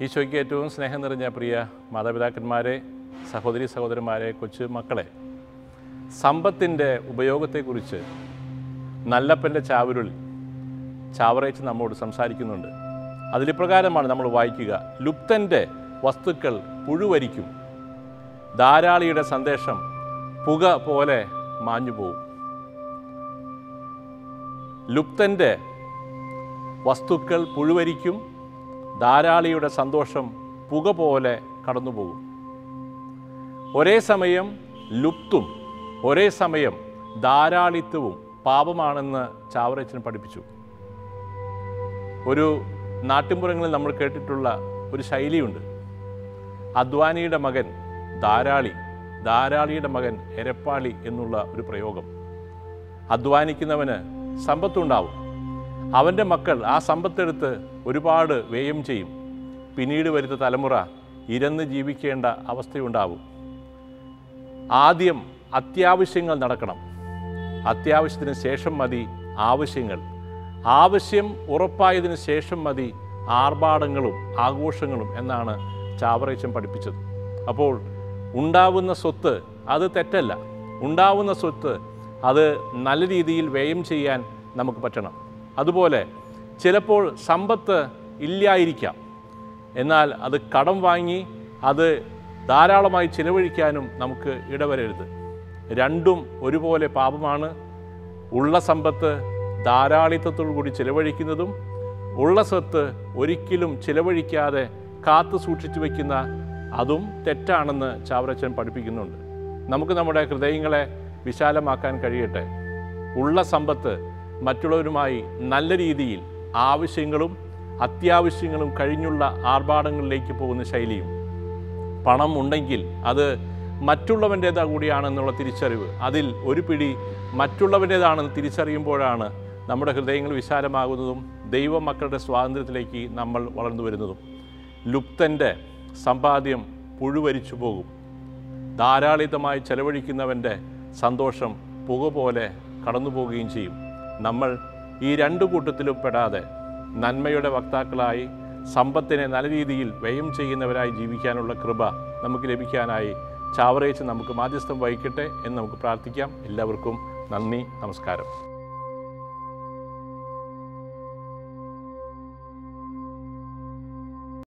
ഈശോയ്ക്ക് ഏറ്റവും സ്നേഹം നിറഞ്ഞ പ്രിയ മാതാപിതാക്കന്മാരെ സഹോദരി സഹോദരന്മാരെ കൊച്ചു മക്കളെ സമ്പത്തിൻ്റെ ഉപയോഗത്തെക്കുറിച്ച് നല്ലപ്പൻ്റെ ചാവരുൾ ചാവറേച്ച് നമ്മോട് സംസാരിക്കുന്നുണ്ട് അതിലിപ്രകാരമാണ് നമ്മൾ വായിക്കുക ലുപ്തൻ്റെ വസ്തുക്കൾ പുഴുവരിക്കും ധാരാളിയുടെ സന്ദേശം പുക പോലെ മാഞ്ഞു പോകും ലുപ്തൻ്റെ വസ്തുക്കൾ പുഴുവരിക്കും ധാരാളിയുടെ സന്തോഷം പുക പോലെ കടന്നുപോകും ഒരേ സമയം ലുപ്തും ഒരേ സമയം ധാരാളിത്വവും പാപമാണെന്ന് ചാവറച്ചൻ പഠിപ്പിച്ചു ഒരു നാട്ടിൻപുറങ്ങളിൽ നമ്മൾ കേട്ടിട്ടുള്ള ഒരു ശൈലിയുണ്ട് അദ്വാനിയുടെ മകൻ ധാരാളി ധാരാളിയുടെ മകൻ എരപ്പാളി എന്നുള്ള ഒരു പ്രയോഗം അധ്വാനിക്കുന്നവന് സമ്പത്തുണ്ടാവും അവൻ്റെ മക്കൾ ആ സമ്പത്തെടുത്ത് ഒരുപാട് വ്യയം ചെയ്യും പിന്നീട് വരുന്ന തലമുറ ഇരന്ന് ജീവിക്കേണ്ട അവസ്ഥയുണ്ടാവും ആദ്യം അത്യാവശ്യങ്ങൾ നടക്കണം അത്യാവശ്യത്തിന് ശേഷം മതി ആവശ്യങ്ങൾ ആവശ്യം ഉറപ്പായതിന് ശേഷം മതി ആർഭാടങ്ങളും ആഘോഷങ്ങളും എന്നാണ് ചാവറേച്ചൻ പഠിപ്പിച്ചത് അപ്പോൾ ഉണ്ടാവുന്ന സ്വത്ത് അത് തെറ്റല്ല ഉണ്ടാവുന്ന സ്വത്ത് അത് നല്ല രീതിയിൽ വ്യയം ചെയ്യാൻ നമുക്ക് പറ്റണം അതുപോലെ ചിലപ്പോൾ സമ്പത്ത് ഇല്ലായിരിക്കാം എന്നാൽ അത് കടം വാങ്ങി അത് ധാരാളമായി ചിലവഴിക്കാനും നമുക്ക് ഇടവരരുത് രണ്ടും ഒരുപോലെ പാപമാണ് ഉള്ള സമ്പത്ത് ധാരാളിത്തത്തോടു കൂടി ചിലവഴിക്കുന്നതും ഉള്ള സ്വത്ത് ഒരിക്കലും ചിലവഴിക്കാതെ കാത്തു സൂക്ഷിച്ചു വയ്ക്കുന്ന അതും തെറ്റാണെന്ന് ചാവറച്ചൻ പഠിപ്പിക്കുന്നുണ്ട് നമുക്ക് നമ്മുടെ ഹൃദയങ്ങളെ വിശാലമാക്കാൻ കഴിയട്ടെ ഉള്ള സമ്പത്ത് മറ്റുള്ളവരുമായി നല്ല രീതിയിൽ ആവശ്യങ്ങളും അത്യാവശ്യങ്ങളും കഴിഞ്ഞുള്ള ആർഭാടങ്ങളിലേക്ക് പോകുന്ന ശൈലിയും പണം ഉണ്ടെങ്കിൽ അത് മറ്റുള്ളവൻ്റേതാ കൂടിയാണെന്നുള്ള തിരിച്ചറിവ് അതിൽ ഒരു പിടി മറ്റുള്ളവൻ്റേതാണെന്ന് തിരിച്ചറിയുമ്പോഴാണ് നമ്മുടെ ഹൃദയങ്ങൾ വിശാലമാകുന്നതും ദൈവമക്കളുടെ സ്വാതന്ത്ര്യത്തിലേക്ക് നമ്മൾ വളർന്നു വരുന്നതും ലുപ്തൻ്റെ സമ്പാദ്യം പുഴുവരിച്ചു പോകും ധാരാളിതമായി ചെലവഴിക്കുന്നവൻ്റെ സന്തോഷം പുക പോലെ കടന്നു പോവുകയും ചെയ്യും നമ്മൾ ഈ രണ്ടു കൂട്ടത്തിലും പെടാതെ നന്മയുടെ വക്താക്കളായി സമ്പത്തിനെ നല്ല രീതിയിൽ വ്യയം ചെയ്യുന്നവരായി ജീവിക്കാനുള്ള കൃപ നമുക്ക് ലഭിക്കാനായി ചാവറേച്ച് നമുക്ക് മാധ്യസ്ഥം വഹിക്കട്ടെ എന്ന് നമുക്ക് പ്രാർത്ഥിക്കാം എല്ലാവർക്കും നന്ദി നമസ്കാരം